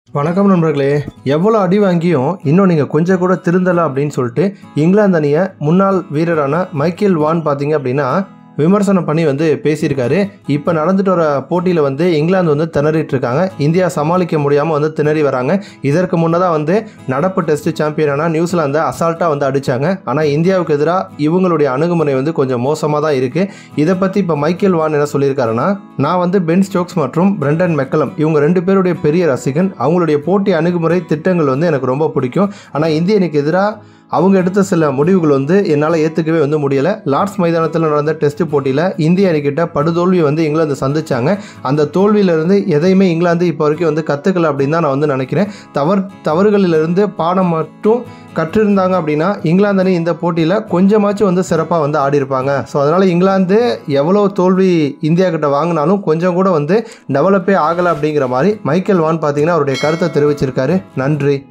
வணக்கம் நண்பர்களே எவ்வளோ அடி வாங்கியும் இன்னும் நீங்கள் கொஞ்சம் கூட திருந்தலை அப்படின்னு சொல்லிட்டு இங்கிலாந்து அணியை முன்னாள் வீரரான மைக்கேல் வான் பார்த்தீங்க அப்படின்னா விமர்சனம் பண்ணி வந்து பேசியிருக்காரு இப்போ நடந்துட்டு வர போட்டியில் வந்து இங்கிலாந்து வந்து திணறிட்டு இருக்காங்க இந்தியா சமாளிக்க முடியாமல் வந்து திணறி வராங்க இதற்கு முன்னதாக வந்து நடப்பு டெஸ்ட் சாம்பியனான நியூசிலாந்தை அசால்ட்டாக வந்து அடித்தாங்க ஆனால் இந்தியாவுக்கு எதிராக இவங்களுடைய அணுகுமுறை வந்து கொஞ்சம் மோசமாக தான் இருக்குது இதை பற்றி இப்போ மைக்கேல் வான் என்ன சொல்லியிருக்காருன்னா நான் வந்து பென் ஸ்டோக்ஸ் மற்றும் பிரெண்டன் மெக்கலம் இவங்க ரெண்டு பேருடைய பெரிய ரசிகன் அவங்களுடைய போட்டி அணுகுமுறை திட்டங்கள் வந்து எனக்கு ரொம்ப பிடிக்கும் ஆனால் இந்திய அணிக்கு எதிராக அவங்க எடுத்த சில முடிவுகள் வந்து என்னால் ஏற்றுக்கவே வந்து முடியலை லார்ட்ஸ் மைதானத்தில் நடந்த டெஸ்ட் போட்டியில் இந்திய அணிக்கிட்ட படுதோல்வி வந்து இங்கிலாந்து சந்திச்சாங்க அந்த தோல்வியிலிருந்து எதையுமே இங்கிலாந்து இப்போ வரைக்கும் வந்து கற்றுக்கல அப்படின்னு தான் நான் வந்து நினைக்கிறேன் தவறு தவறுகளிலிருந்து பாடம் மட்டும் கற்றிருந்தாங்க அப்படின்னா இங்கிலாந்து அணி இந்த போட்டியில் கொஞ்சமாச்சும் வந்து சிறப்பாக வந்து ஆடி இருப்பாங்க ஸோ அதனால் இங்கிலாந்து எவ்வளோ தோல்வி இந்தியா கிட்ட வாங்கினாலும் கொஞ்சம் கூட வந்து டெவலப்பே ஆகலை அப்படிங்கிற மாதிரி மைக்கேல் வான் பார்த்தீங்கன்னா அவருடைய கருத்தை தெரிவிச்சிருக்காரு நன்றி